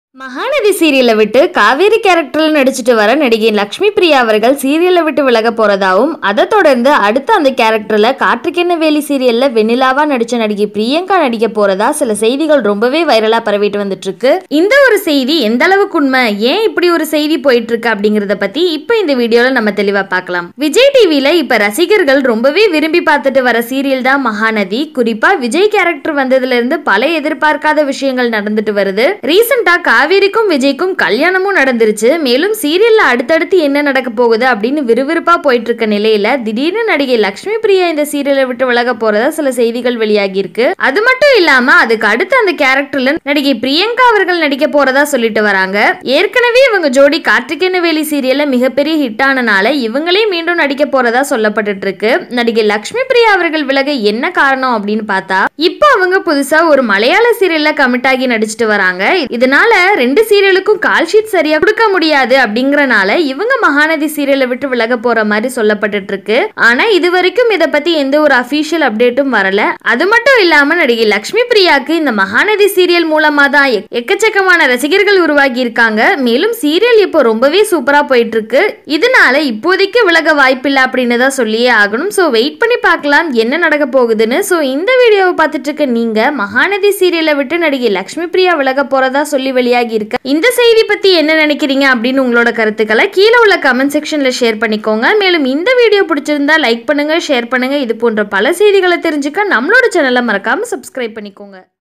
மகாநதி சீரியலை விட்டு காவேரி கேரக்டர்ல நடிச்சிட்டு வர நடிகை லக்ஷ்மி பிரியா அவர்கள் சீரியலை விட்டு விலக போறதாவும் அதை தொடர்ந்து அடுத்த அந்த கேரக்டர்ல காற்றுக்கென்ன வேலி சீரியல்ல வெண்ணிலாவா நடிச்ச நடிகை பிரியங்கா நடிக்க போறதா சில செய்திகள் ரொம்பவே வைரலா பரவிட்டு வந்துட்டு இருக்கு இந்த ஒரு செய்தி எந்த அளவுக்கு உண்மை ஏன் இப்படி ஒரு செய்தி போயிட்டு இருக்கு அப்படிங்கறத பத்தி இப்ப இந்த வீடியோல நம்ம தெளிவா பார்க்கலாம் விஜய் டிவில இப்ப ரசிகர்கள் ரொம்பவே விரும்பி பார்த்துட்டு வர சீரியல் தான் மகாநதி குறிப்பா விஜய் கேரக்டர் வந்ததுல இருந்து பல எதிர்பார்க்காத விஷயங்கள் நடந்துட்டு வருது ரீசெண்டா காவேரிக்கும் விஜய்க்கும் கல்யாணமும் நடந்துருச்சு மேலும் சீரியல்ல அடுத்தடுத்து என்ன நடக்க போகுது அப்படின்னு விறுவிறுப்பா போயிட்டு இருக்க நிலையில திடீர்னு நடிகை லக்ஷ்மி பிரியா இந்த சீரியலை விட்டு விலக போறதா சில செய்திகள் வெளியாகி இருக்கு அது மட்டும் இல்லாம அதுக்கு அடுத்து அந்த கேரக்டர்ல நடிகை பிரியங்கா அவர்கள் நடிக்க போறதா சொல்லிட்டு வராங்க ஏற்கனவே இவங்க ஜோடி கார்த்திகேயன வேலி சீரியல்ல மிகப்பெரிய ஹிட் ஆனனால இவங்களே மீண்டும் நடிக்க போறதா சொல்லப்பட்டுட்டு இருக்கு நடிகை லக்ஷ்மி பிரியா அவர்கள் விலக என்ன காரணம் அப்படின்னு பார்த்தா இப்போ அவங்க புதுசா ஒரு மலையாள சீரியல்ல கமிட் ஆகி நடிச்சிட்டு வராங்க இதனால ரெண்டு சீரியலுக்கும் கால் ஷீட் சரியா கொடுக்க முடியாது அப்படிங்கறனால இவங்க மகாநதி சீரியலை விட்டு விலக போற மாதிரி சொல்லப்பட்டுட்டு இருக்கு ஆனா இது வரைக்கும் இத பத்தி எந்த ஒரு அபிஷியல் அப்டேட்டும் வரல அது மட்டும் இல்லாம நடிகை லக்ஷ்மி பிரியாக்கு இந்த மகாநதி சீரியல் மூலமா தான் எக்- எக்கச்சக்கமான ரசிகர்கள் உருவாகி இருக்காங்க மேலும் சீரியல் இப்போ ரொம்பவே சூப்பரா போயிட்டு இருக்கு இதனால இப்போதைக்கு விலக வாய்ப்பில்லை அப்படின்னு தான் சொல்லியே ஆகணும் ஸோ வெயிட் பண்ணி பார்க்கலாம் என்ன நடக்க போகுதுன்னு ஸோ இந்த வீடியோவை பார்த்துட்டு இருக்க நீங்க மகாநதி சீரியலை விட்டு நடிகை லக்ஷ்மி பிரியா விலக போறதா சொல்லி வெளியாகி இருக்க இந்த செய்தி பத்தி என்ன நினைக்கிறீங்க அப்படின்னு உங்களோட கருத்துக்களை கீழே உள்ள கமெண்ட் செக்ஷன்ல ஷேர் பண்ணிக்கோங்க மேலும் இந்த வீடியோ பிடிச்சிருந்தா லைக் பண்ணுங்க ஷேர் பண்ணுங்க இது போன்ற பல செய்திகளை தெரிஞ்சுக்க நம்மளோட சேனலை மறக்காம சப்ஸ்கிரைப் பண்ணிக்கோங்க